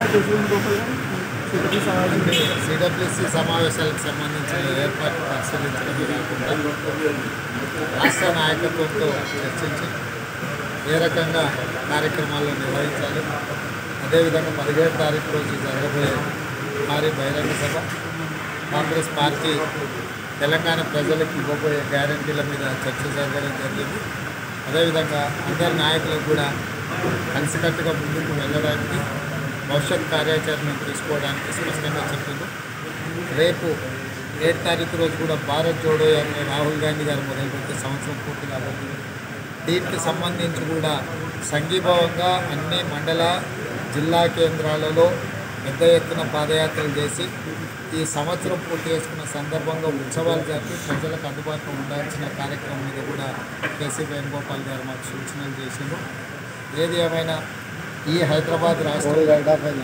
అంటే సిడబ్ల్యూసి సమావేశాలకు సంబంధించిన ఏర్పాట్లు పరిశీలించడమే కాకుండా రాష్ట్ర నాయకత్వంతో చర్చించి ఏ రకంగా కార్యక్రమాలు నిర్వహించాలి అదేవిధంగా పదిహేడు తారీఖు రోజు జరగబోయే భారీ బహిరంగ సభ కాంగ్రెస్ పార్టీ తెలంగాణ ప్రజలకు ఇవ్వబోయే గ్యారంటీల మీద చర్చ జరగడం జరిగింది అదేవిధంగా అందరి నాయకులకు కూడా కలిసికట్టుగా ముందుకు వెళ్ళడానికి భవిష్యత్ కార్యాచరణ తీసుకోవడానికి స్పష్టంగా చెప్పింది రేపు ఏడు తారీఖు రోజు కూడా భారత్ జోడో యాత్ర రాహుల్ గాంధీ గారు మొదలుపెట్టే సంవత్సరం పూర్తి కాబట్టి దీనికి సంబంధించి కూడా సంఘీభావంగా అన్ని మండల జిల్లా కేంద్రాలలో పెద్ద ఎత్తున పాదయాత్రలు చేసి ఈ సంవత్సరం పూర్తి చేసుకున్న సందర్భంగా ఉత్సవాలు జరిపి ప్రజలకు అందుబాటులో ఉండాల్సిన కార్యక్రమం మీద కూడా కేసీ వేణుగోపాల్ గారు మాకు సూచనలు చేసిండ్రు ఏది ఏమైనా ఈ హైదరాబాద్ రాష్ట్రం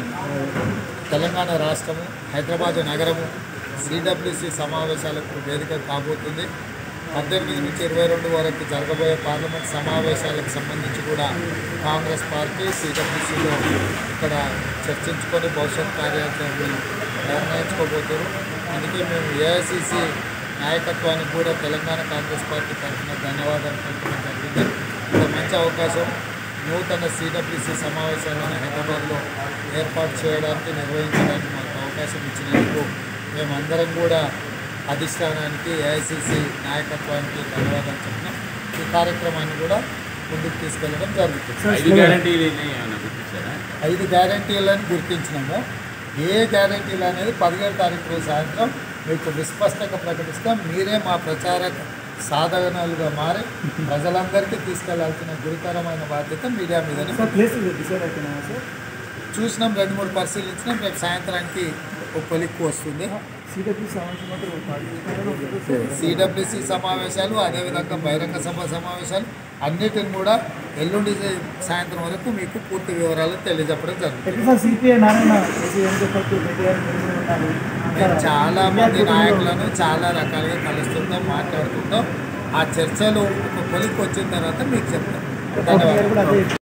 తెలంగాణ రాష్ట్రము హైదరాబాద్ నగరము సిడబ్ల్యూసి సమావేశాలకు వేదిక కాబోతుంది పద్దెనిమిది నుంచి ఇరవై రెండు వరకు జరగబోయే పార్లమెంట్ సమావేశాలకు సంబంధించి కూడా కాంగ్రెస్ పార్టీ సిడబ్ల్యూసిలో ఇక్కడ చర్చించుకొని భవిష్యత్ కార్యాచరణను నిర్ణయించుకోబోతున్నారు అందుకే మేము ఏఐసిసి నాయకత్వానికి కూడా తెలంగాణ కాంగ్రెస్ పార్టీ తరఫున ధన్యవాదాలు తెలపడం జరిగింది ఒక మంచి అవకాశం నూతన సిడబ్ల్యూసి సమావేశాలను హైదరాబాద్లో ఏర్పాటు చేయడానికి నిర్వహించడానికి మాకు అవకాశం ఇచ్చినందుకు మేమందరం కూడా అధిష్టానానికి ఏఐసిసి నాయకత్వానికి ధన్యవాదాలు చెప్తున్నాం ఈ కార్యక్రమాన్ని కూడా ముందుకు తీసుకెళ్ళడం జరుగుతుంది ఐదు గ్యారంటీలు ఏమైనా గుర్తించారా ఐదు గ్యారంటీలను గుర్తించినాము ఏ గ్యారంటీలు అనేది పదిహేడు తారీఖు రోజు సాయంత్రం మీకు విస్పష్టంగా ప్రకటిస్తాం మీరే మా ప్రచార సాధనాలుగా మారి ప్రజలందరికీ తీసుకెళ్లాల్సిన గురుతరమైన బాధ్యత మీడియా మీదనే సార్ ప్లేస్ డిసైడ్ అవుతున్నాయా సార్ చూసినాం రెండు మూడు పరిశీలించినాం రేపు సాయంత్రానికి ఒక కొలిక్కు వస్తుంది సిడబ్ల్యూ సమావేశం మాత్రం పాటిస్తున్నారో సిడబ్ల్యూసి సమావేశాలు అదేవిధంగా బహిరంగ సభ సమావేశాలు అన్నిటిని కూడా ఎల్లుండి సాయంత్రం వరకు మీకు పూర్తి వివరాలు తెలియజెప్పడం జరుగుతుంది ఎట్లా సార్ సిపిఐ నారాయణ కేసీ వేణుగోపాల్ రెడ్డి గారు మీరు ఉన్నారు మేము చాలా మంది నాయకులను చాలా రకాలుగా కలుస్తుంటాం మాట్లాడుతుంటాం ఆ చర్చలు ఒక కొలిక్కి వచ్చిన తర్వాత మీకు చెప్తాం గారు కూడా ధన్యవాదాలు అదే